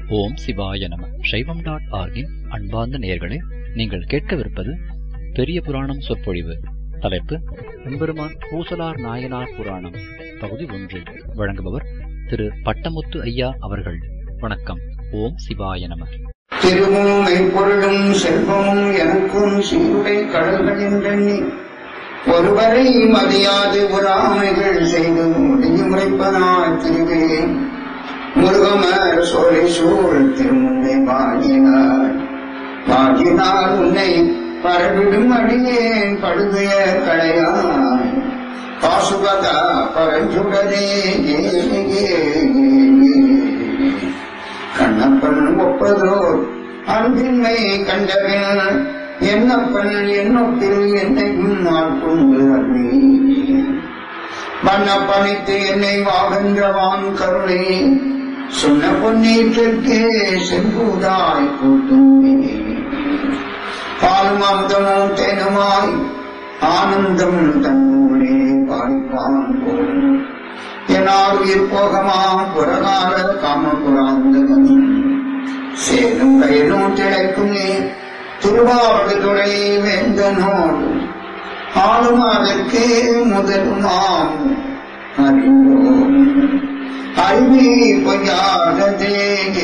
ஓம் சிவாய நம சைவம் டாட் ஆர்கின் அன்பார்ந்த நேயர்களே நீங்கள் கேட்கவிருப்பது பெரிய புராணம் சொற்பொழிவு தலைப்பு எம்பெருமான் பூசலார் நாயனார் புராணம் பகுதி ஒன்று வழங்குபவர் திரு பட்டமுத்து ஐயா அவர்கள் வணக்கம் ஓம் சிவாய நம திருமுனை பொருளும் செல்வமும் எனக்கும் சீருடை கடல்கள் என்றெண்ணி ஒருவரை மதியாது உராமைகள் செய்து முடிமுறைப்பனாய் திருவே முருகமர் சோலை சூழ் திருமுனை வாங்கினார் வாங்கினார் உன்னை பரவிடும் அடியேன் படுகைய கடையாய் பாசுபதா பரஞ்சுடரே ஏ, ஏ, ஏ, ஏ. கண்ணப்பன் ஒப்பதோர் அன்பின்மை கண்டவன் என்னப்பன் என்னொப்பில் என்னையும் ஆட்கொண்டு அருளி வண்ணப்பணித்து என்னை வாகன்றவான் கருணை சொன்ன பொன்னீற்றிற்கே செம்பூதாய் கூட்டும் பாலும் அமுதமும் தேனுமாய் ஆனந்தம் தன்னூரே பாய்ப்பான் போல் என்னால் உயிர் போகமா புறகால காமபுராந்தகன் சேரும் கயிலும் திளைக்குமே திருவாவடுதுறை வேந்தனோடு ஆளும் அதற்கே முதலுமாம் அறிவோம் அறிவி பொய்யாததே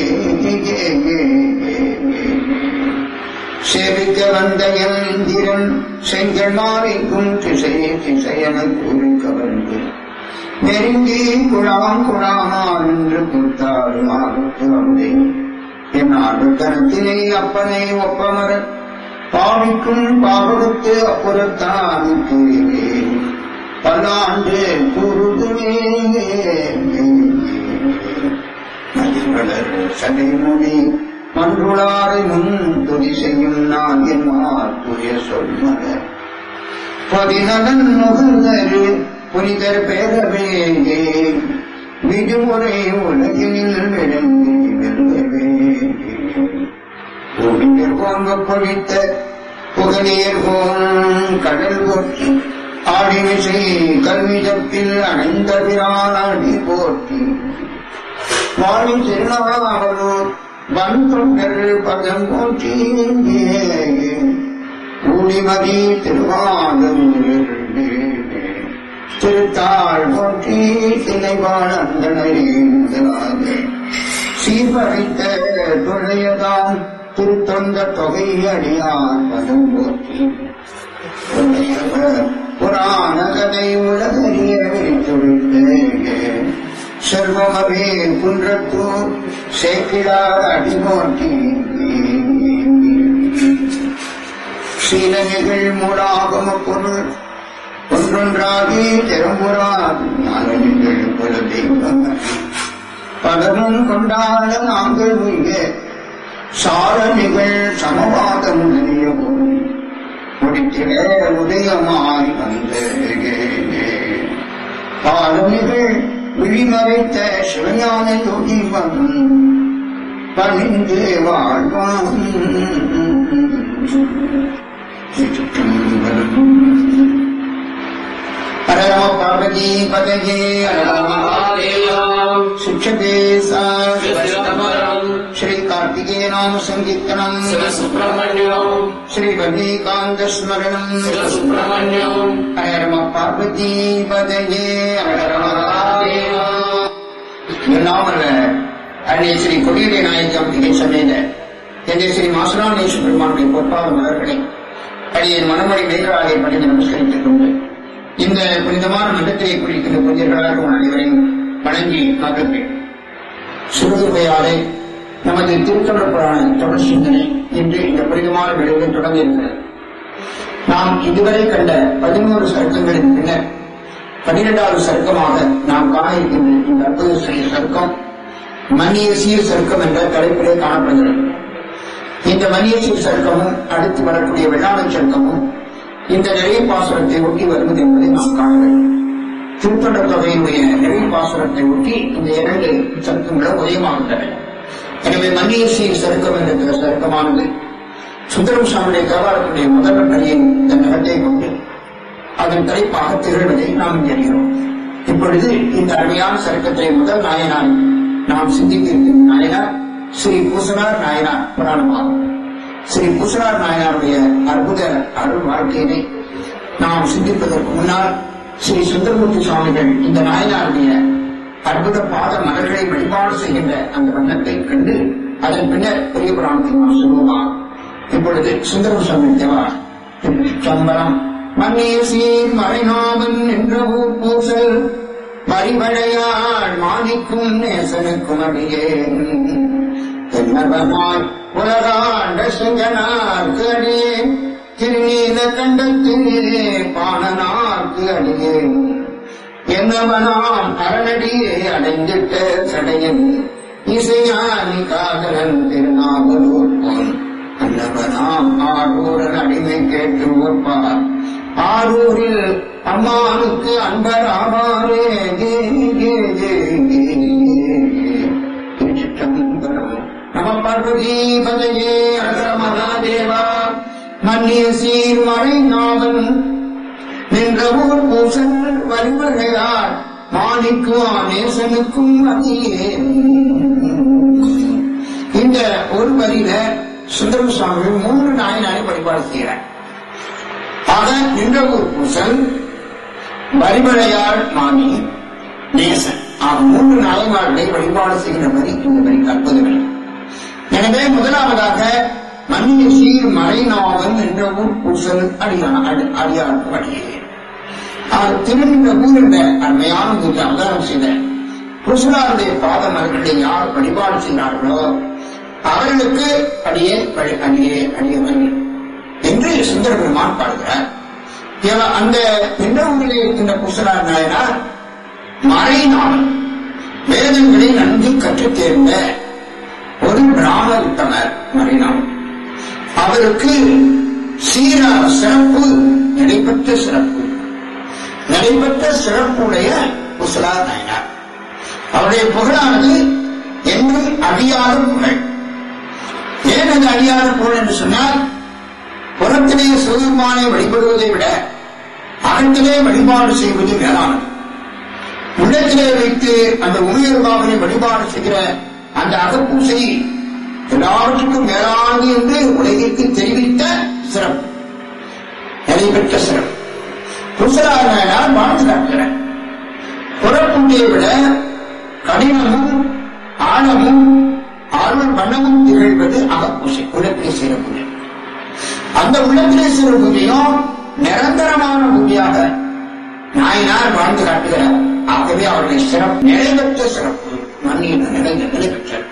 சேவிக்க வந்த என் இந்திரன் செங்கல் மாறிக்கும் திசையே திசையென கூறி கவர்ந்து நெருங்கி குழாம் குழாமா என்று கொடுத்தாள் மாறுத்து வந்தேன் என் ஆண்டுத்தனத்தினை அப்பனை ஒப்பமர பாவிக்கும் பாவடுத்து அப்புறத்தானுக்கு பல்லாண்டு கூறுதுமே மதிவளர் சடைமொழி மன்றுளாரை முன் துதி செய்யும் நான் என் மாற்றுய சொல்மலர் பதினலன் நுகர்ந்தரு புனிதர் பேரவே விடுமுறை உலகில் விளங்கி வெல்லவே புவிஞர் போங்க பொழித்த புகழியர் போன் கடல் போற்றி ஆடிமிசை கல்விதப்பில் அணைந்த பிரானடி போற்றி வாழி திருநாவலூர் வன் தொண்டர் பதம் போற்றி ஊழிமதி திருவாதம் திருத்தாள் போற்றி திணைவாழ் அந்தனரீந்தலாக சீர்படைத்த துழையதாம் திருத்தொண்ட தொகை அடியார் பதம் போற்றி புராண கதை உலகறிய விரித்துழைத்த செல்வமவே குன்றத்தூர் சேக்கிடார் அடிமோட்டி சீலனிகள் மூடாகம பொருள் ஒன்றொன்றாகி திறம்புறார் ஞானங்கள் பல தெய்வங்கள் பலமும் கொண்டாட நாங்கள் உய்ய சாரணிகள் சமவாதம் முதலிய முடித்திட உதயமாய் வந்த பாலமிகள் விழிமறைத்த சிவஞான யோகி மகன் பணிந்து வாழ்வான் ஹரம பார்வதி பதகே शिक्षके सा श्री कार्तिकेय नाम संकीर्तनम सुब्रह्मण्यम श्री वल्लीकांत स्मरणम सुब्रह्मण्यम हरम पार्वती पदये நாமல்ல அன்னை ஸ்ரீ கொடியுடைய நாயகம் இதை சமேத என்னை ஸ்ரீ மாசுராமேஸ்வர பெருமானுடைய பொற்பாத மலர்களை அடியின் மனமொழி மேலாளை பணிந்து நமஸ்கரித்துக் கொண்டு இந்த புனிதமான மண்டத்திலே குறிக்கின்ற புனிதர்களாக உங்கள் அனைவரையும் வணங்கி காட்டுகிறேன் சிறுதுவையாலே நமது திருத்தொடர் புராண தொடர் சிந்தனை இன்று இந்த புனிதமான விளைவில் தொடங்க இருக்கிறது நாம் இதுவரை கண்ட பதினோரு சர்க்கங்களின் பின்னர் பன்னிரெண்டாவது சர்க்கமாக நாம் காண இருக்கின்ற இந்த அற்புத ஸ்ரீ சர்க்கம் மன்னிய சீர் சர்க்கம் என்ற தலைப்பிலே காணப்படுகிறது இந்த மன்னிய சீர் சர்க்கமும் அடுத்து வரக்கூடிய வெள்ளாளன் சர்க்கமும் இந்த நிறைய பாசுரத்தை ஒட்டி வருவது என்பதை நாம் காண வேண்டும் திருத்தொண்ட தொகையினுடைய நிறைய பாசுரத்தை ஒட்டி இந்த இரண்டு சர்க்கங்களும் உதயமாகின்றன எனவே மன்னிய சீர் சர்க்கம் என்ற சர்க்கமானது சுந்தரம் சாமியுடைய கவாலத்துடைய முதல் அடியின் இந்த நிலத்தை கொண்டு அதன் தலைப்பாக திகழ்வதை நாம் அறிகிறோம் இப்பொழுது இந்த அருமையான சருக்கத்தை முதல் நாயனார் நாம் சிந்தித்திருக்கும் நாயனார் ஸ்ரீ பூசனார் நாயனார் புராணமாகும் ஸ்ரீ பூசனார் நாயனாருடைய அற்புத அருள் வாழ்க்கையினை நாம் சிந்திப்பதற்கு முன்னால் ஸ்ரீ சுந்தரமூர்த்தி சுவாமிகள் இந்த நாயனாருடைய அற்புத பாத மலர்களை வழிபாடு செய்கின்ற அந்த வண்ணத்தை கண்டு அதன் பின்னர் பெரிய புராணத்தை நாம் சொல்லுவோமாக இப்பொழுது சுந்தரம் சுவாமி தேவா சம்பரம் மன்னிய சீர் மறைநாமன் என்ற ஊர் பூசல் மறிவழையாள் மாணிக்கும் நேசனுக்கும் அடியேன் தென்னவனாய் உலகாண்ட சிங்கனார்க்கு அடியேன் திருநீல கண்டத்திலே பாணனார்க்கு அடியேன் என்னவனாம் அரணடியே அடைந்திட்ட சடையன் இசையானி காதலன் திருநாவலூர் போன் அன்னவனாம் ஆரூரன் அடிமை கேட்டு ஒப்பார் ஆரூரில் அம்மானுக்கு அன்பர் ஆவாரே கே, கே, கே, கே. திருச்சிற்றம்பலம். நம பார்வதி பதையே அகர மகாதேவா மன்னிய சீர் மறை நாவன் நின்ற ஊர் பூசல் வழிவகையார் மாணிக்கும் நேசனுக்கும் அதியே இந்த ஒரு வரியில சுந்தரம் சுவாமி மூன்று நாயனாரை வழிபாடு செய்கிறார் ஆக நின்ற ஊர் பூசல் வரிமலையாள் மாணி நேசன் ஆக மூன்று நாயன்மார்களை வழிபாடு செய்கிற வரி இந்த வரி அற்புதமே எனவே முதலாவதாக மன்னிய சீர் மறைநாவன் என்ற ஊர் பூசல் அடியான அடியாருக்கு அடியே திருநின்ற ஊர் என்ற அருமையான ஊருக்கு அவதாரம் செய்த புருஷனாருடைய பாத மலர்களை யார் வழிபாடு செய்கிறார்களோ அவர்களுக்கு அடியே வழி அடியே அடியவன் என்று சுந்தர பெருமான் பாடுகிறார் இவன் அந்த நின்ற ஊரில் இருக்கின்ற புருஷனார் நாயனார் மறைநாவன் வேதங்களை நன்கு கற்றுத் தேர்ந்த ஒரு பிராம உத்தமர் மறைநாவன் அவருக்கு சீரா சிறப்பு நடைபெற்ற சிறப்பு நடைபெற்ற சிறப்புடைய குசலா நாயனார் அவருடைய புகழானது என்றும் அழியாத புகழ் ஏன் அது அழியாத புகழ் என்று சொன்னால் புறத்திலே சிவபெருமானை வழிபடுவதை விட அகத்திலே வழிபாடு செய்வது மேலானது உள்ளத்திலே வைத்து அந்த உமையர்பாவனை வழிபாடு செய்கிற அந்த அகப்பூசை எல்லாவற்றுக்கும் மேலானது என்று உலகிற்கு தெரிவித்த சிறப்பு நடைபெற்ற சிறப்பு குசலாயனால் வாழ்ந்து காட்டுகிறார் புறப்புண்டியை விட கடினமும் ஆழமும் ஆழ்வல் வண்ணமும் திகழ்வது அகப்பூசை உள்ளத்திலே செய்கிற பூஜை அந்த உள்ளத்திலே செய்கிற பூஜையும் நிரந்தரமான பூஜையாக நாயனார் வாழ்ந்து காட்டுகிறார் ஆகவே அவருடைய சிறப்பு நிறைவேற்ற சிறப்பு மண்ணியின் நிறைந்த நிலைபெற்றது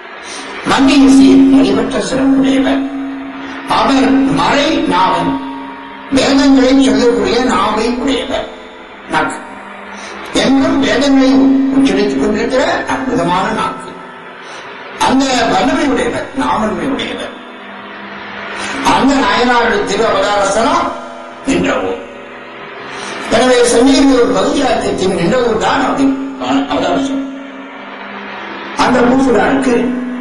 மண்ணின் சீர் நிறைவேற்ற சிறப்புடையவர் அவர் மறை நாவன் வேதங்களை சொல்லக்கூடிய நாவை உடையவர் நாக்கு என்றும் வேதங்களை உச்சரித்துக் கொண்டிருக்கிற அற்புதமான நாக்கு அந்த வல்லமை உடையவர் நாவன்மை உடையவர் அந்த நாயனாருடைய திரு அவதாரஸ்தலம் நின்ற ஊர் எனவே சமீப ஒரு பகுதியாக்கத்தின் நின்ற ஊர் தான் அப்படி அவதாரஸ்தலம் அந்த பூசுராருக்கு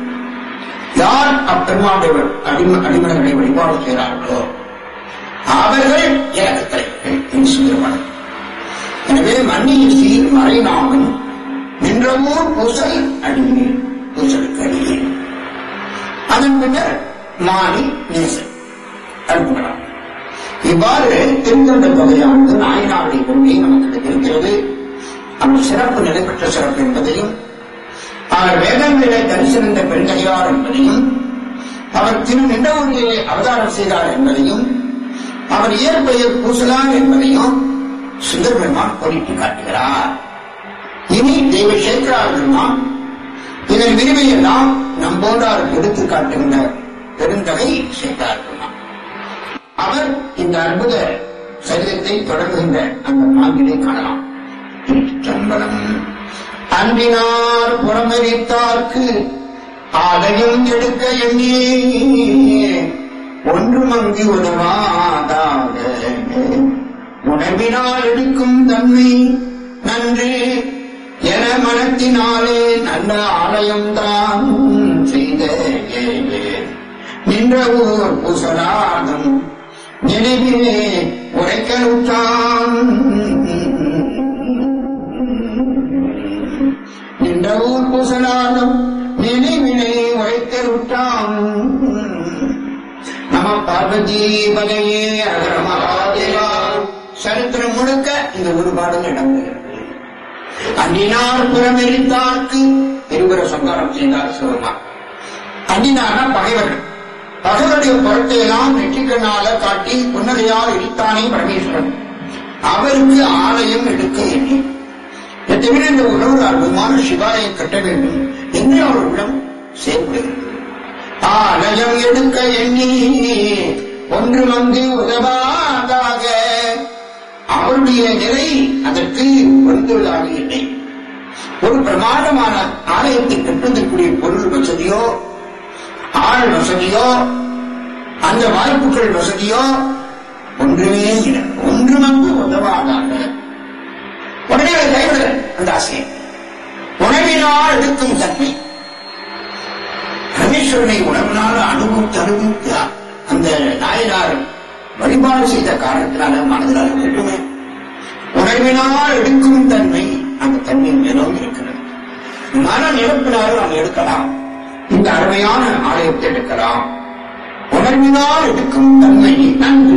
யார் அப்பெருமாவுடைய அடிம அடிமலர்களை வழிபாடு செய்கிறார்களோ அவர்கள் எனக்கு தலைவர்கள் என்று சொல்லுவார்கள் எனவே மண்ணில் சீர் மறைநாமன் நின்றமூர் பூசல் அடிமை பூசலுக்கு அடியே அதன் பின்னர் மாணி நேசன் அனுப்புகிறார் இவ்வாறு திருத்தொண்ட தொகையானது நாயனாருடைய கொள்கை நமக்கு இருக்கிறது அவர் சிறப்பு நிலைபெற்ற சிறப்பு என்பதையும் அவர் வேதங்களிலே தரிசிருந்த பெண்கையார் என்பதையும் அவர் திரு நின்றவூரிலே அவதாரம் செய்தார் என்பதையும் அவர் இயற்பெயர் பூசலார் என்பதையும் சுந்தர பெருமான் கோரிட்டு காட்டுகிறார் இனி தெய்வ சேக்கரார் பெருமான் இதன் விரிவையெல்லாம் நம்போடாருக்கு எடுத்து காட்டுகின்ற பெருந்தகை சேக்கரார் பெருமான் அவர் இந்த அற்புத சரிதத்தை தொடங்குகின்ற அந்த பாங்கினை காணலாம் திருச்சம்பலம் அன்பினார் புறமரித்தார்க்கு ஆலயம் எடுக்க எண்ணி ஒன்றும் அங்கு உதவாதாக உணவினால் எடுக்கும் தன்மை நன்று என மனத்தினாலே நல்ல ஆலயம்தான் செய்த நின்ற ஊர் புசலாகும் நினைவிலே உரைக்கலுற்றான் நின்ற ஊர் புசலாகும் நினைவினை உரைக்க உரைத்தருட்டாம் நம பார்வதி பதையே அகர மகாதேவா சரித்திரம் முழுக்க இந்த ஒரு பாடல் இடம்பெறுகிறது அன்னினார் புறமெரித்தார்க்கு இருவர சங்காரம் செய்தார் சிவருமான் அன்னினார்னா பகைவர்கள் பகைவருடைய புறத்தை எல்லாம் நெற்றிக்கண்ணால காட்டி புன்னகையால் இடித்தானே பரமேஸ்வரன் அவருக்கு ஆலயம் எடுக்க எண்ணி தவிர இந்த உலக ஒரு அற்புதமான சிவாலயம் கட்ட வேண்டும் என்று அவர் உள்ளம் செயல்படுகிறது ஆலயம் எடுக்க எண்ணி ஒன்று வந்து உதவாதாக அவருடைய நிலை அதற்கு பொருந்துவதாக இல்லை ஒரு பிரமாண்டமான ஆலயத்தை கட்டுவதற்குரிய பொருள் வசதியோ ஆள் வசதியோ அந்த வாய்ப்புகள் வசதியோ ஒன்றுமே இல்லை ஒன்று வந்து உதவாதாக உடனே அதை கைவிடுற அந்த ஆசையை உணவினால் எடுக்கும் தன்மை பரமேஸ்வரனை உணவினால் அனுபவித்து அனுபவித்து அந்த நாயனார் வழிபாடு செய்த காரணத்தினால மனதில் மட்டுமே உணர்வினால் எடுக்கும் தன்மை அந்த தன்மை மேலும் இருக்கிறது மன நிரப்பினாலும் நாம் எடுக்கலாம் இந்த அருமையான ஆலயத்தை எடுக்கலாம் உணர்வினால் எடுக்கும் தன்மை நன்கு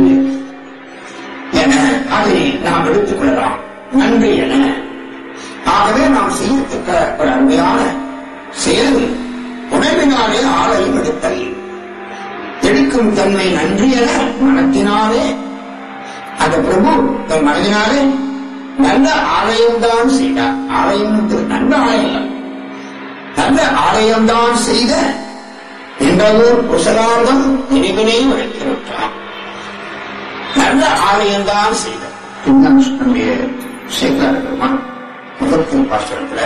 என அதை நாம் எடுத்துக் கொள்ளலாம் நன்றி என ஆகவே நாம் செய்யத்தக்க ஒரு அருமையான செயல் உணர்வினாலே ஆலயம் எடுத்தல் எடுக்கும் தன்மை நன்றி என மனத்தினாலே அந்த பிரபு தன் மனதினாலே நல்ல ஆலயம்தான் செய்தார் ஆலயம் என்பது நல்ல ஆலயம் நல்ல ஆலயம்தான் செய்த என்றதோர் குசலார்தம் நினைவினை உழைத்திருக்கிறான் நல்ல ஆலயம்தான் செய்தார் இதுதான் நம்முடைய சேகர பெருமான் முகத்தின் பாசனத்துல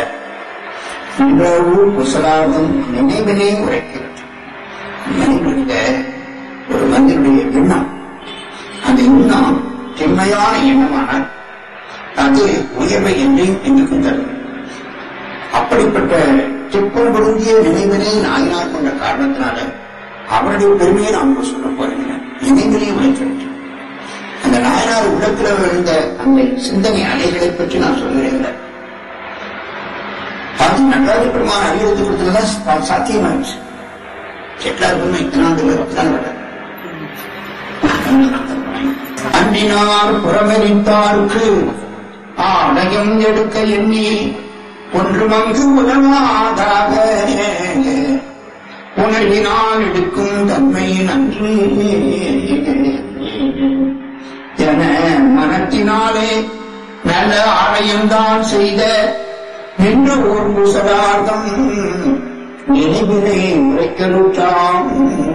இன்றளவு குசலார்தம் நினைவினை உரைக்கிறது நினைவுகிற ஒரு மனிதனுடைய எண்ணம் அந்த எண்ணம் செம்மையான எண்ணமான அது உயர்வை என்றையும் எண்ணிக்கும் தரும் அப்படிப்பட்ட சிப்பம் பொருந்திய நினைவினை நாயினார் கொண்ட காரணத்தினால அவருடைய பெருமையை நாம் சொல்ல போறீங்க நினைவினை உழைக்கிறது அந்த நாயனார் உள்ளத்துல விழுந்த அந்த சிந்தனை அலைகளை பற்றி நான் சொல்கிறேன் அது நடராஜ பெருமான் அறிவுறுத்தி கொடுத்ததுதான் சாத்தியமாச்சு செட்டிலார் பெருமை இத்தனாண்டு தான் அன்பினார் புறமெரித்தார்க்கு ஆலயம் எடுக்க எண்ணி ஒன்று மங்கு உலமாதாக உணர்வினால் எடுக்கும் தன்மை நன்றி என மனத்தினாலே நல்ல ஆலயம்தான் செய்த நின்று ஓர் முசலார்த்தம் நினைவினை உரைக்கலுற்றாம்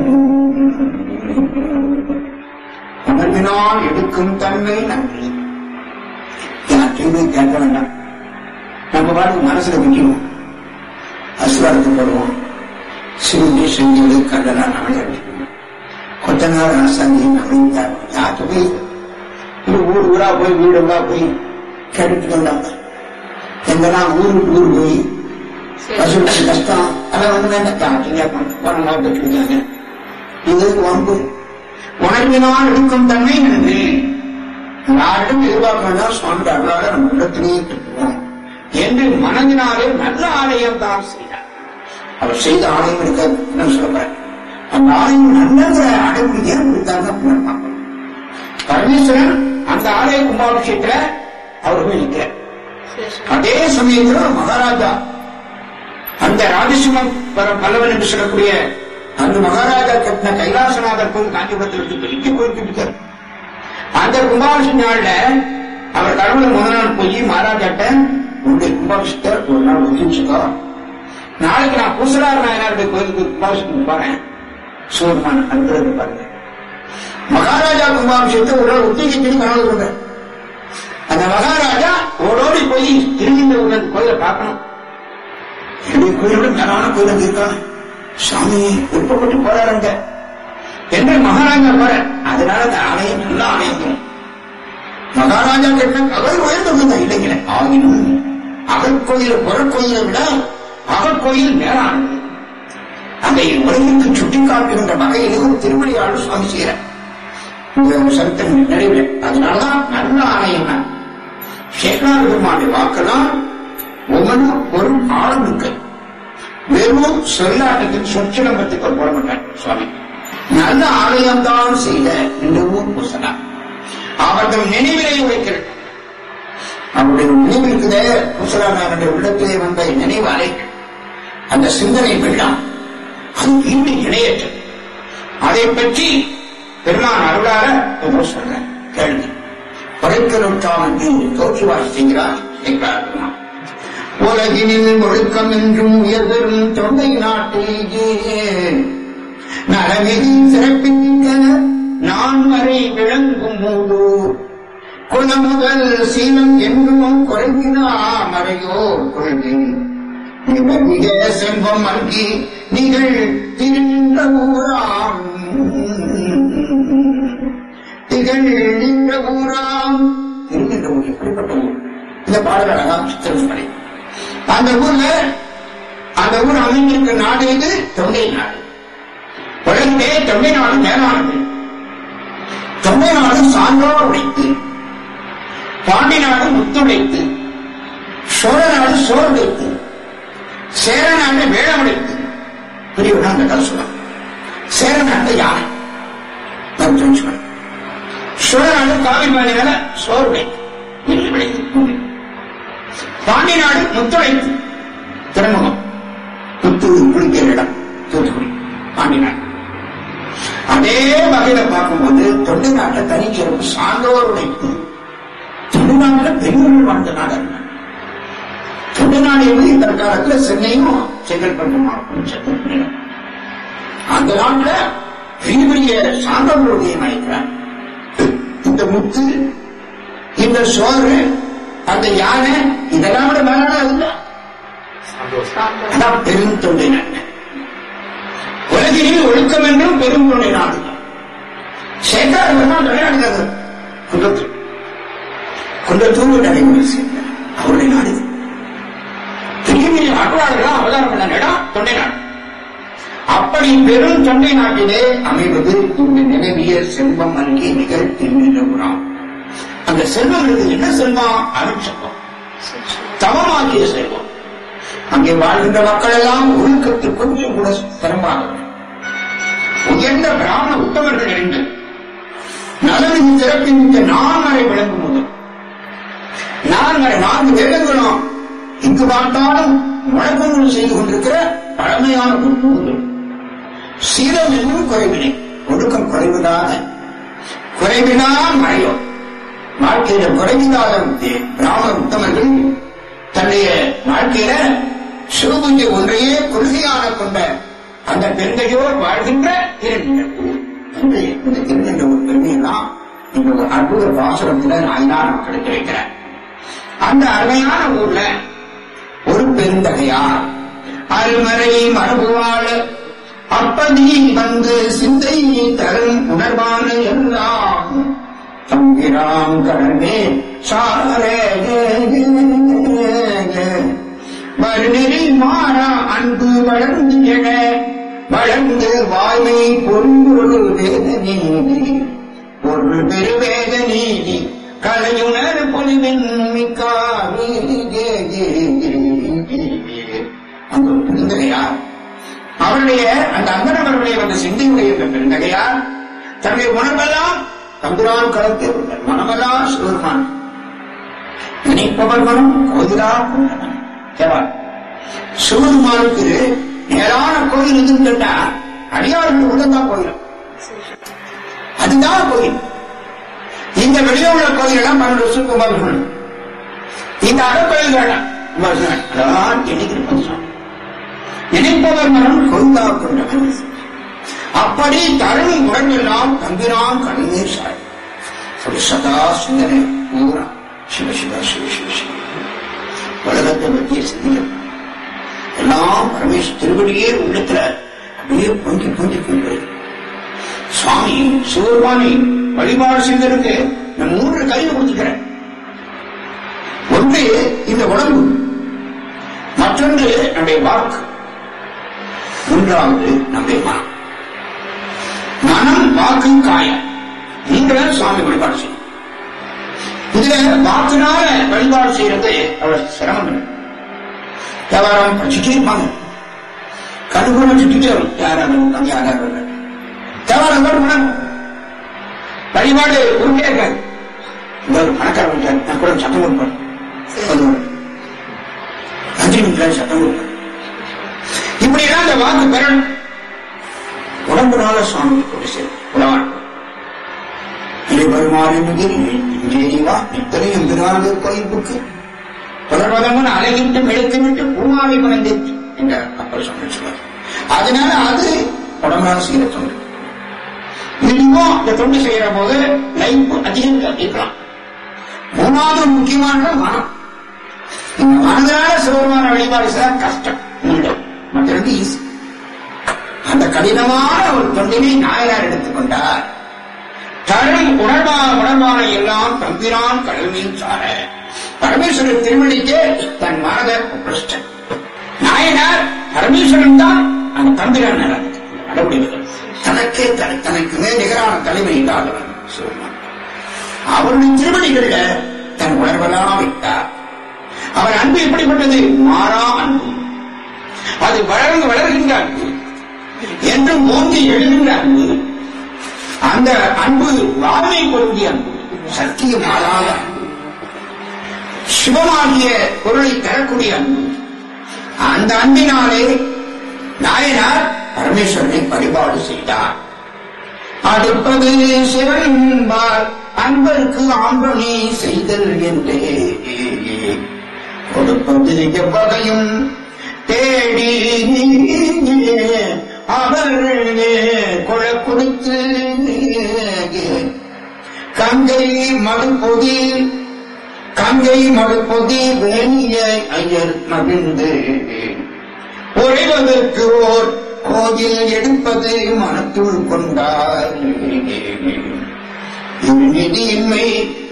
உணர்வினால் எடுக்கும் தன்மை நன்றி யார்கிட்டையுமே கேட்க வேண்டாம் நம்ம பாட்டுக்கு மனசுல வைக்கணும் அசுவாரத்தை போடுவோம் சிறுமி செஞ்சது கண்டனா நம்மளே அடிக்கணும் கொத்தனார் ஆசாந்தி நம்மளையும் யார்கிட்ட போய் இது ஊர் ஊரா போய் வீடு ஊரா போய் கேட்டுட்டு வந்தாங்க எங்கெல்லாம் ஊர் விட்டு ஊர் போய் பசுக்கு கஷ்டம் அதெல்லாம் வந்து வேண்டாம் யார்கிட்ட போறாங்க பெற்றுருக்காங்க இதுக்கு வம்பு உணர்வினால் எடுக்கும் தன்மை நன்றி யாருக்கும் எதிர்பார்க்க வேண்டாம் சுவாமி அருளாக நம்ம உள்ளத்திலேயே பெற்றுவோம் என்று மனதினாலே நல்ல ஆலயம் தான் செய்தார் அவர் செய்த ஆலயம் இருக்க சொல்றேன் அந்த ஆலயம் நல்லங்கிற அடைமொழி ஏன் கொடுத்தாங்க பார்க்கணும் பரமேஸ்வரன் அந்த ஆலய கும்பாபிஷேகத்துல அவர் போய் நிற்கிறார் அதே சமயத்துல மகாராஜா அந்த ராஜசிம்மம் பல்லவன் என்று சொல்லக்கூடிய அந்த மகாராஜா கட்டின கைலாசநாதர் கோயில் காஞ்சிபுரத்தில் இருந்து பெரிய கோயில் கட்டிருக்கார் அந்த கும்பாபிஷேக நாள்ல அவர் கடவுளை முதல் நாள் போய் மகாராஜாட்ட உங்களுடைய கும்பாபிஷேகத்தை ஒரு நாள் ஒதுக்கிச்சுக்கோ நாளைக்கு நான் பூசலார் நாயனாருடைய கோயிலுக்கு கும்பாபிஷேகம் போறேன் சூர்மான் அனுப்புறது பாருங்க மகாராஜா கும்பாபிஷேகத்தை ஒரு நாள் ஒத்திக்கிட்டு கனவு சொல்றேன் அந்த மகாராஜா ஓடோடி போய் திரும்பிந்த உள்ள கோயிலை பார்க்கணும் என்னுடைய கோயிலோட மேலான கோயிலுக்கு இருக்காங்க சாமி விருப்பப்பட்டு போறாருங்க என்று மகாராஜா போற அதனால அந்த ஆலயம் நல்ல ஆலயம் மகாராஜா கேட்ட அவர் உயர்ந்தவங்க இல்லைங்களே ஆகினும் அகற்கோயில் புறக்கோயிலை விட அகற்கோயில் மேலானது அதை உலகிற்கு சுட்டிக்காட்டுகின்ற வகையிலும் திருமணியாளர் சுவாமி செய்யற சரித்திரம் நிறைவில் அதனாலதான் நல்ல ஆலயம் தான் சேகரார் பெருமானுடைய வாக்குதான் ஒவ்வொன்றும் ஒரு ஆழம் இருக்கு வெறும் சொல்லாட்டத்தில் சொற்சிலம்பத்துக்கு போட மாட்டார் சுவாமி நல்ல ஆலயம்தான் செய்த இந்த ஊர் பூசலா அவர்கள் நினைவிலே வைக்கிறது அவருடைய நினைவு இருக்குதே பூசலானாருடைய உள்ளத்திலே வந்த நினைவாலை அந்த சிந்தனை வெள்ளம் அது இன்னும் இணையற்றது அதை பற்றி பெருமான் அருளார ஏதோ சொல்ற கேள்வி படைக்கலுற்றான் என்று தோற்றுவாய் செய்கிறார் என்றார் பெருமான் உலகினில் ஒழுக்கம் என்றும் உயர்தரும் தொண்டை நாட்டிலேயே நலமிகு சிறப்பிக்க நான் வரை விளங்கும் மூடு குலமுதல் சீலம் என்றும் குறைவினா மறையோ கொள்கை நிமிட செல்வம் அங்கி நிகழ் திருந்த ஊராம் திகழ் நின்ற ஊராம் இருக்கின்ற ஊர் எப்படிப்பட்ட ஊர் இந்த பாடல் அழகா சித்திரம் பண்ணி அந்த ஊர்ல அந்த ஊர் அமைந்திருக்கிற நாடு இது தொண்டை நாடு உலகிலே தொண்டை நாடு மேலானது தொண்டை நாடு சான்றோர் உடைத்து பாண்டி நாடு முத்துடைத்து சோழ நாடு சோர் உடைத்து சேர நாடு வேடம் உடைத்து பெரியவர்கள் அந்த கதை சொல்லுவாங்க சேர நாட்டு யானை நான் தெரிஞ்சுக்கணும் சோழ நாடு காவிரி மேல சோர் உடைத்து நெல் விளைத்து பாண்டி நாடு முத்துடைத்து திருமுகம் முத்து குளிக்கிற இடம் தூத்துக்குடி பாண்டி நாடு அதே வகையில பார்க்கும்போது தொண்டை நாட்டில் தனிச்சிறப்பு சார்ந்தோர் உடைத்து தொண்டை நாட்டில் பெரியவர்கள் வாழ்ந்த நாடு அல்ல. தொண்டை நாடு என்பது இந்த காலத்துல சென்னையும் செங்கல்பட்டு மாவட்டம் சென்னை அந்த நாட்டுல பெரிய பெரிய சான்றோர்களுடைய நினைக்கிறார் இந்த முத்து இந்த சோறு அந்த யானை இதெல்லாம் விட மேலான இல்ல அதான் பெருந்தொண்டை நாடு உலகில் ஒழுக்கம் என்றும் பெருந்தொண்டை நாடு சேகர் பெருமாள் விளையாடுகிறது குன்றத்தூர் குன்றத்தூர் நடைமுறை சேர்ந்தார் அவருடைய நாடு இது. பெரிய பெரிய அகவாளர்களாம் அவதாரம் பண்ண இடம் தொண்டை நாடு அப்படி பெரும் தொண்டை நாட்டிலே அமைவது இந்த நிலவிய செல்வம் அங்கே நிகழ்த்தினாம் அந்த செல்வம் இருக்கு என்ன செல்வம் அருட்செல்வம் தவமாகிய செல்வம் அங்கே வாழ்கின்ற மக்கள் எல்லாம் ஒழுக்கத்து கொஞ்சம் கூட சிரமமாக உயர்ந்த பிராமண உத்தமர்கள் இருந்து நலனின் சிறப்பின் இந்த நான்மறை விளங்கும் போது நான்மறை நான்கு வேதங்களும் இங்கு பார்த்தாலும் வழக்கங்கள் செய்து கொண்டிருக்கிற பழமையான ஒரு நூல்கள் சீரம் என்னும் குறைவினை ஒழுக்கம் குறைவினாத குறைவினால் மழையோ வாழ்க்கையில குறைவில்லாத பிராமண உத்தமர்கள் தன்னுடைய வாழ்க்கையில சிவபூஜை ஒன்றையே கொள்கையாக கொண்ட அந்த பெருந்தையோர் வாழ்கின்ற திருநெல்வேலி என்று இந்த திருநெல்வேலி பெருமையெல்லாம் இந்த ஒரு அற்புத பாசுரத்துல நாயினார் மக்களுக்கு வைக்கிறார் அந்த அருமையான ஊர்ல ஒரு பெருந்தகையார் அருமறை மரபுவாழ அப்பதி வந்து சிந்தை தரும் உணர்வான எல்லாம் தம்பிராம் கடனே சாரே மறுநெறி மாறா அன்பு வளர்ந்து எழ வளர்ந்து வாய்மை பொருள் வேத நீதி ஒரு பெருவேத நீதி கலையுணர் பொலிவின் மிக்காரி அந்த ஒரு பெருந்தகையார் அவருடைய அந்த அந்தனவர்களுடைய அந்த சிந்தையுடைய அந்த பெருந்தகையார் தன்னுடைய உணர்வெல்லாம் தம்புரான் கலந்து மனமெல்லாம் சிவருமான் நினைப்பவர் மனம் கோயிலா கொண்டவன் கேவார் சிவருமானுக்கு நேரான கோயில் எதுன்னு கேட்டா அடியாருக்கு உள்ளதான் கோயில் அதுதான் கோயில் இந்த வெளியே உள்ள கோயில் எல்லாம் பன்னெண்டு வருஷத்துக்கு ஒன்பது சொல்லணும் இந்த அகக்கோயில் வேண்டாம் அதான் எண்ணிக்கிற பஞ்சம் நினைப்பவர் மனம் கொய்தா கொண்டவன் அப்படி தரும் உடம்பெல்லாம் தம்பிரான் கண்ணீர் சாய் ஒரு சதா சிந்தனை பூரா சிவ சிவ சிவ சிவ சிவ உலகத்தை பற்றிய சிந்தனை எல்லாம் பரமேஷ் திருவடியே உள்ளத்துல அப்படியே பொங்கி பொங்கி கொண்டு சுவாமி சிவருமானி வழிபாடு செய்ததற்கு நான் மூன்று கைது கொடுத்துக்கிறேன் ஒன்று இந்த உடம்பு மற்றொன்று நம்முடைய வாக்கு மூன்றாவது நம்முடைய மனம் மனம் வாக்கு காயம் மூன்று சுவாமி வழிபாடு செய்யும் இதுல வாக்குனால வழிபாடு செய்யறது அவ்வளவு சிரமம் இல்லை வியாபாரம் படிச்சுட்டே இருப்பாங்க கடுகுன்னு திட்டிட்டு வரும் யாராவது உட்காந்து யாராவது தேவாரம் கூட மனம் வழிபாடு உருண்டே இருக்காது இந்த ஒரு பணக்கார வீட்டார் நான் கூட சட்டம் கொடுப்பேன் அது ஒரு மந்திரி வீட்டார் சட்டம் கொடுப்பேன் இப்படிதான் அந்த வாக்கு பெறணும் உடம்புனால சுவாமி கொண்டு சேரும் உலகம் இறைவருமாறிவா இத்தனையும் பிறாது கோயிலுக்கு தொடர்வதமும் அலையிட்டு மெழுத்து விட்டு பூமாவை குறைந்து என்ற அப்பர் சொன்னார் அதனால அது உடம்புனால செய்யற தொண்டு மினிமம் இந்த தொண்டு செய்யற போது லைஃப் அதிகம் கட்டிக்கலாம் மூணாவது முக்கியமான மனம் இந்த மனதால சிவபெருமான வழிபாடு செய்ய கஷ்டம் இல்லை மற்ற ரெண்டு ஈஸி அந்த கடினமான ஒரு தொண்டினை நாயனார் எடுத்துக்கொண்டார் தரும் உணர்வா உணர்வான எல்லாம் தம்பிரான் கடமையில் சார பரமேஸ்வரர் திருமணிக்கே தன் மனதை ஒப்படைச்சிட்டார் நாயனார் பரமேஸ்வரன் தான் அந்த தம்பிரான் நடவடிக்கை தனக்கே தனி தனக்கு மேல் நிகரான தலைமை இல்லாதவன் சிவபெருமான் அவருடைய திருமணிகள்ல தன் உணர்வெல்லாம் வைத்தார் அவர் அன்பு எப்படிப்பட்டது மாறா அன்பு அது வளர்ந்து வளர்கின்ற அன்பு என்றும் ஓங்கி எழுகின்ற அன்பு அந்த அன்பு வாழ்வை பொருந்திய அன்பு சத்தியம் மாறாத அன்பு சிவமாகிய பொருளை தரக்கூடிய அன்பு அந்த அன்பினாலே நாயனார் பரமேஸ்வரனை வழிபாடு செய்தார் அடுப்பது சிவன்பார் அன்பருக்கு ஆம்பணி செய்தல் என்றே கொடுப்பது எவ்வகையும் தேடி அவர் கொலை கொடுத்து கங்கை மடுப்பொதி கங்கை மடுப்பொதி வேணிய ஐயர் மகிழ்ந்து உழைவதற்கு ஓர் கோயில் எடுப்பது மனத்துள் கொண்டார் நிதியின்மை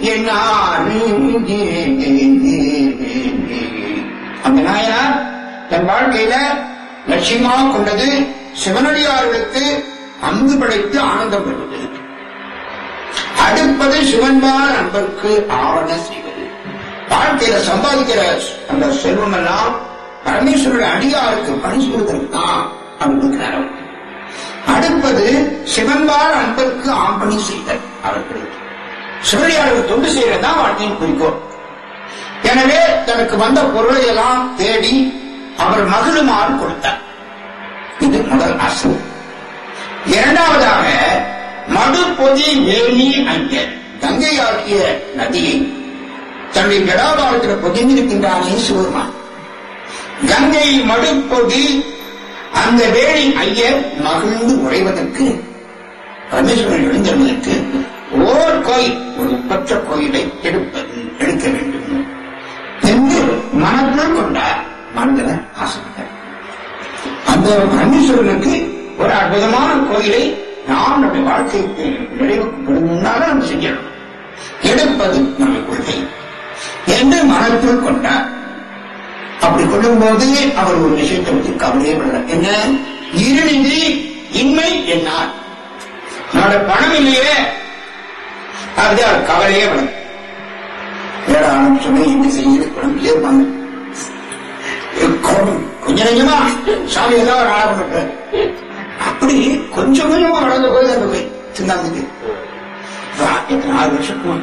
அந்த நாயனார் தன் வாழ்க்கையில லட்சியமாக கொண்டது சிவனடியார்களுக்கு அன்பு படைத்து ஆனந்தம் பெறுவது அடுப்பது சிவன்பால் அன்பருக்கு ஆவண செய்வது வாழ்க்கையில சம்பாதிக்கிற அந்த செல்வம் எல்லாம் பரமேஸ்வரர் அடியாருக்கு பணி செய்வதற்கு தான் அவர் இருக்கிறார் அடுப்பது சிவன்பால் அன்பருக்கு ஆம்பணி செய்தல் அவர்கள் சிவனடியாருக்கு தொண்டு செய்யறதுதான் வாழ்க்கையின் குறிக்கோள் எனவே தனக்கு வந்த பொருளை எல்லாம் தேடி அவர் மகிழுமாறு கொடுத்தார் இது முதல் அசல் இரண்டாவதாக மடுப்பொதி வேணி அங்கே கங்கை ஆகிய நதியை தன்னுடைய ஜடாபாரத்தில் பொதிந்திருக்கின்றானே சிவருமான் கங்கை மடுப்பொதி அந்த வேணி ஐயர் மகிழ்ந்து உறைவதற்கு பரமேஸ்வரன் எழுந்தவதற்கு ஓர் கோயில் ஒரு ஒப்பற்ற கோயிலை எடுப்பது எடுக்க வேண்டும் என்று மனத்தில் கொண்டார் மனதில் ஆசைப்பட்டார் அந்த பரமேஸ்வரனுக்கு ஒரு அற்புதமான கோயிலை நாம் நம்முடைய வாழ்க்கைக்கு நிறைவுக்கு முன்னால நம்ம செய்யணும் எடுப்பது நம்ம கொள்கை என்று மனத்தில் கொண்டார் அப்படி கொள்ளும்போது அவர் ஒரு விஷயத்தை பற்றி கவலையே விடல என்ன இருநிதி இன்மை என்னார் நம்மளோட பணம் இல்லையே அது அவர் கவலையே விடல ஏழாம் சொன்ன என்ன செய்ய பணம் இல்லையே இருப்பாங்க கோபம் கொஞ்சம் நெஞ்சமா சாமி ஏதோ ஒரு ஆள பண்றாரு அப்படி கொஞ்சம் கொஞ்சமா வளர்ந்து போய் அந்த போய் சிந்தாந்துக்கு எத்தனை ஆறு வருஷத்துக்கு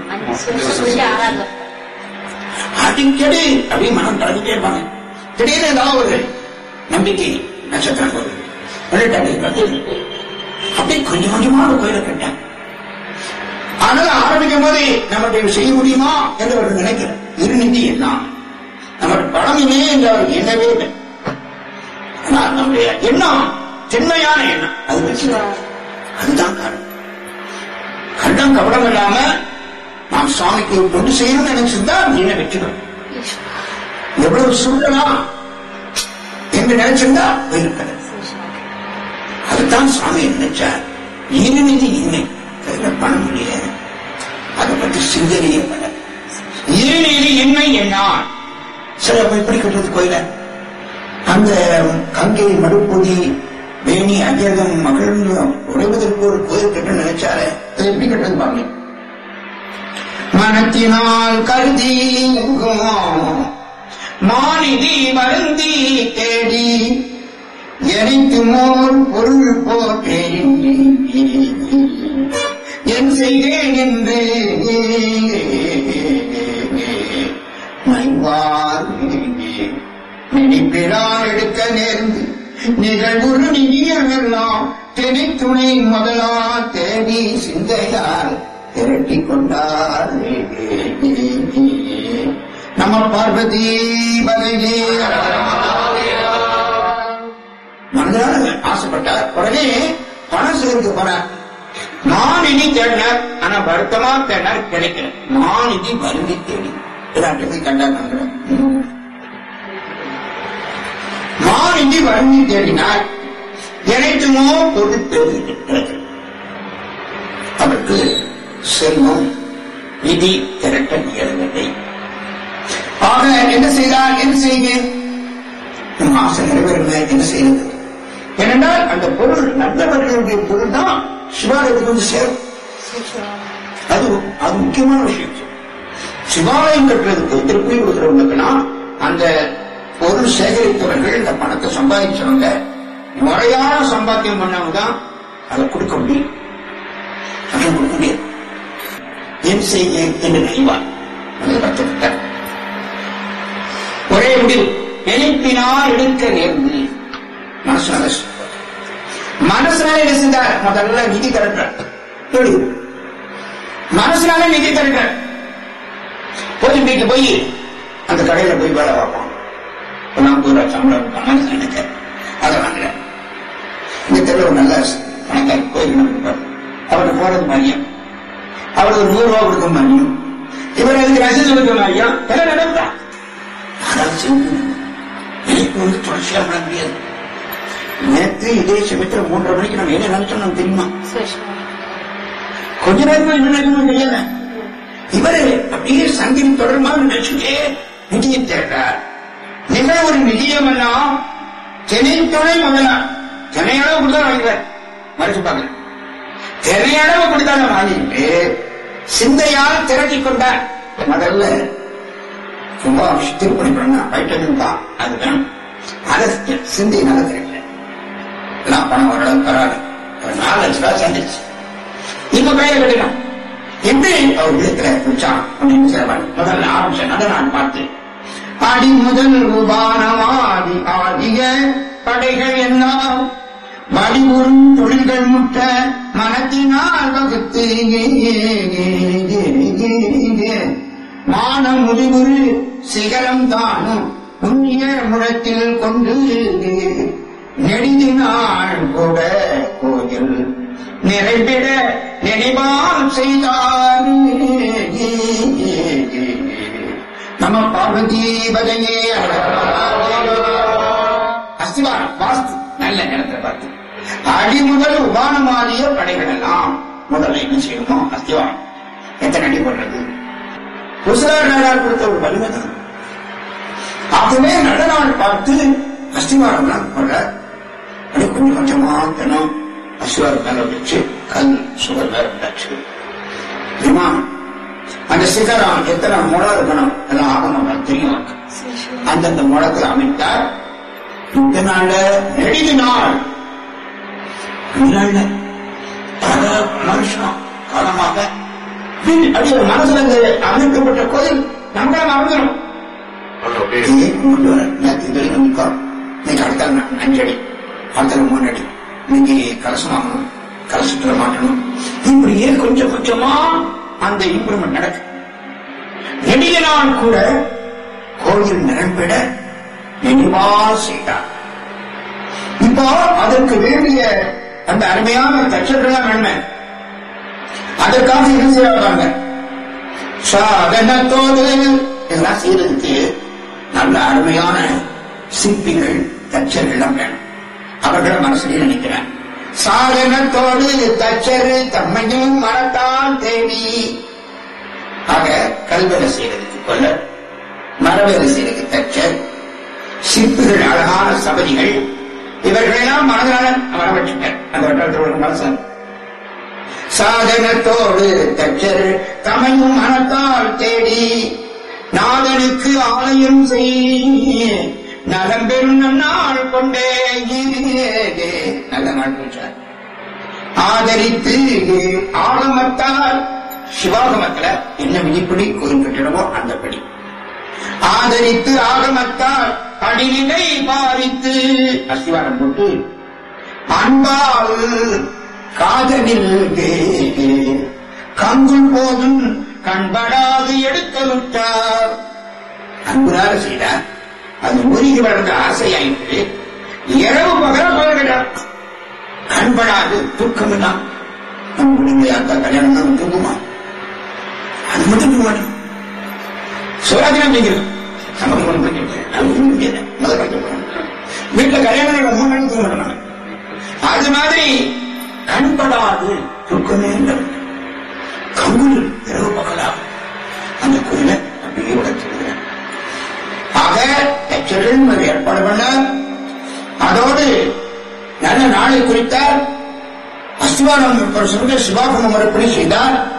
அடிக்கடி அப்படி மனம் தடவிட்டே இருப்பாங்க திடீர்னு ஏதாவது ஒரு நம்பிக்கை நட்சத்திரம் போகுது பண்ணிட்டாங்க அப்படி கொஞ்சம் கொஞ்சமா அந்த கோயிலை கட்டாங்க அதனால ஆரம்பிக்கும் போது நமக்கு செய்ய முடியுமா என்று அவர் நினைக்கிறார் இருநிதி எல்லாம் நம்ம பணம் இல்லையே என்று அவர் எண்ணவே இல்லை ஆனால் நம்முடைய எண்ணம் திண்மையான எண்ணம் அது வச்சுதான் அதுதான் காரணம் கண்டம் கபடம் இல்லாம நாம் சுவாமிக்கு தொண்டு செய்யணும்னு நினைச்சிருந்தா என்ன வெற்றிடும் எவ்வளவு சுருளலாம் என்று நினைச்சிருந்தா போயிருக்கிறது அதுதான் சுவாமி நினைச்சார் இருநிதி இல்லை கையில பணம் இல்லையே அதை பற்றி சிந்தனையே பண்ண இருநிதி இன்மை என்னான் சரி அப்ப எப்படி கட்டுறது கோயில அந்த கங்கை மடுப்பொதி வேணி அஜகம் மகிழ்ந்து உழைவதற்கு ஒரு கோயில் கட்ட நினைச்சாரு அதை எப்படி கட்டுறது பாருங்க மனத்தினால் கருதி மாநிதி மருந்தி தேடி எனைத்துமோர் பொருள் போற்றேன் என் செய்தேன் என்று மைவார் நினைப்பினால் எடுக்க நேர்ந்து நிகழ்வுறு நிதியமெல்லாம் திணைத்துணை முதலா தேடி சிந்தையால் திரட்டிக் கொண்டார் நம பார்வதி பதவி மனதால ஆசைப்பட்டார் உடனே பணம் சேர்த்து போனார் நான் இனி தேடினார் ஆனா வருத்தமா தேடினார் கிடைக்கல நான் இனி வருந்தி தேடி இதாட்டு கண்டாங்க நான் இனி வருந்தி தேடினார் எனக்குமோ பொருட்டு அவருக்கு செல்வம் நிதி திரட்ட இயலவில்லை ஆக என்ன செய்தார் என்ன செய்கிறேன் நம் ஆசை நிறைவேறல என்ன செய்யறது ஏனென்றால் அந்த பொருள் நல்லவர்களுடைய பொருள் தான் சிவாலயத்துக்கு வந்து சேரும் அது அது முக்கியமான விஷயம் சிவாலயம் கட்டுறதுக்கு திருப்பி கொடுக்குறவங்களுக்குன்னா அந்த பொருள் சேகரித்தவர்கள் இந்த பணத்தை சம்பாதிச்சவங்க முறையான சம்பாத்தியம் பண்ணவங்க தான் அதை கொடுக்க முடியும் அதை கொடுக்க முடியாது என் செய்ய என்று நினைவார் அதை கற்றுக்கிட்டார் ஒரே முடிவு நினைப்பினால் எடுக்க நேர்ந்து மனசுனால சொல்றார். மனசுனால என்ன செஞ்சார் முதல்ல நிதி திரட்டார் எப்படி மனசுனால நிதி திரட்டார் போய் வீட்டு போய் அந்த கடையில போய் வேலை பார்ப்போம் ஒரு நாற்பது ரூபாய் சம்பளம் இருக்கும் மனசு நினைக்க அதை வாங்குறேன் இந்த தெருவில் ஒரு நல்ல பணக்கார கோயில் இருப்பார் அவருக்கு போறது மரியம் அவருக்கு ஒரு நூறு ரூபா கொடுக்கும் மரியம் இவர் அதுக்கு ரசீது கொடுக்கும் மரியம் எல்லாம் நடந்தா எனக்கு வந்து தொடர்ச்சியா பண்ண முடியாது நேற்று இதே சமயத்தில் மூன்றரை மணிக்கு நம்ம என்ன நினைச்சோம் நமக்கு தெரியுமா கொஞ்ச நேரமா என்ன நினைக்கணும் தெரியல இவரு அப்படியே சங்கின் தொடர்பாக நினைச்சுட்டே நிதியை தேடுறார் நிகழ ஒரு நிதியம் எல்லாம் தினைத்துணை முதலாம் தினையளவு கொடுத்தா வாங்கிடுவார் மறைச்சு பார்க்கல தினையளவு கொடுத்தாலும் வாங்கிட்டு சிந்தையால் திரட்டிக் கொண்டார் முதல்ல சும்மா திருப்பணி பண்ணா வைட்டமின் தான் அது வேணும் அதை சிந்தை நல்ல தெரியல எல்லாம் பணம் ஓரளவு வராது ஒரு நாலு லட்ச ரூபாய் சேர்ந்துச்சு இப்ப கையில கட்டிடும் எப்படி அவர் விழுக்கிற குச்சான் அப்படின்னு சொல்லுவார் முதல்ல ஆரம்பிச்சேன் அதை நான் பார்த்து அடி முதல் உபானமாதி ஆதிய படைகள் எல்லாம் வடிவுறும் தொழில்கள் முட்ட மனத்தினால் வகுத்து மான முடிவுறு சிகரம் தானும் புண்ணிய முழத்தில் கொண்டு நெடுதினாள் கூட கோயில் நிறைவிட நினைவால் செய்தார் நம பார்வதி பதையே அஸ்திவாரம் வாஸ்து நல்ல நேரத்தை பார்த்து அடி முதல் உபானமானிய படைகள் எல்லாம் முதல்ல என்ன செய்யணுமோ அஸ்திவாரம் எத்தனை அடி போடுறது குசலார் கொடுத்த ஒரு வலிமைதான் ஆகவே நல்ல நாள் பார்த்து அஸ்திவாரம் போடுற அப்படி கொஞ்சம் கொஞ்சமா தினம் அஸ்திவாரம் மேல வச்சு கல் சுவர் மேல வச்சு விமானம் அந்த சிகரம் எத்தனை முளம் இருக்கணும் எல்லாம் ஆகணும் தெரியும் அந்தந்த முளத்தில் அமைத்தார் இந்த நாள்ல நெடிது நாள் இந்த நாள்ல பல வருஷம் காலமாக பின் அப்படி ஒரு மனசுல இந்த அமைக்கப்பட்ட கோயில் நம்மளால அமைஞ்சிடும் கொண்டு வர நேற்று இந்த வரைக்கும் நிற்கிறோம் இன்னைக்கு அடுத்த நாள் அஞ்சு அடி அடுத்த மூணு அடி இன்னைக்கு கலசம் வாங்கணும் கலசத்துல மாட்டணும் இப்படியே கொஞ்சம் கொஞ்சமா அந்த இம்ப்ரூவ்மெண்ட் நடக்கும் நெடிய நாள் கூட கோயில் நிரம்பிட நினைவா செய்தார் இப்போ அதற்கு வேண்டிய அந்த அருமையான தச்சர்கள்லாம் வேணுமே அதற்காக என்ன செய்யறாங்க சாதனத்தோடு இதெல்லாம் செய்யறதுக்கு நல்ல அருமையான சிற்பிகள் தச்சர்கள்லாம் வேணும் அவர்களை மனசுல நினைக்கிறேன் சாதனத்தோடு தச்சரு தம்மையும் மரத்தால் தேடி ஆக கல்வெலை செய்யறதுக்கு கொல்ல மரவேலை செய்யறதுக்கு தச்சர் சிற்பிகள் அழகான சபதிகள் இவர்களெல்லாம் மனதால வர வச்சுட்டார் அந்த வட்டத்தில் ஒரு மனசன் சாதனத்தோடு தச்சர் தமையும் மனத்தால் தேடி நாதனுக்கு ஆலயம் செய் நலம் பெரும் நாள் கொண்டே நல்ல நாள் போச்சார் ஆதரித்து ஆகமத்தால் சிவாகமத்துல என்ன விதிப்படி குறிப்பிட்டிடமோ அந்தபடி ஆதரித்து ஆகமத்தால் அடிநிலை பாரித்து அஸ்திவாரம் போட்டு அன்பால் காதலில் கங்குள் போதும் கண்படாது எடுக்கலுற்றார் அன்புனால செய்தார் அது உருகி வளர்ந்த ஆசையாயிற்று இரவு பகல பகல்கிறார் கண்படாது தூக்கம் தான் உண்மையாக்கா கல்யாணம் தான் தூங்குமா அது மட்டும் தூங்க மாட்டேன் சுராஜனம் செய்கிறது நமக்கு ஒன்றும் பிரச்சனை இல்லை. நமக்கு ஒன்றும் முடியாது முதல் படிக்க போறோம் வீட்டுல கல்யாணம் மூணு நாள் தூங்க மாட்டாங்க அது மாதிரி கண்படாது தூக்கமே இல்லை கங்குல் இரவு பகலா அந்த கோயிலை அப்படியே உடைச்சிருக்கிறேன் ஆக தச்சர்கள் ஒரு ஏற்பாடு பண்ண அதோடு நல்ல நாளை குறித்தார் அஸ்திவாரம் சொல்ற சிவாகம முறைப்படி செய்தார்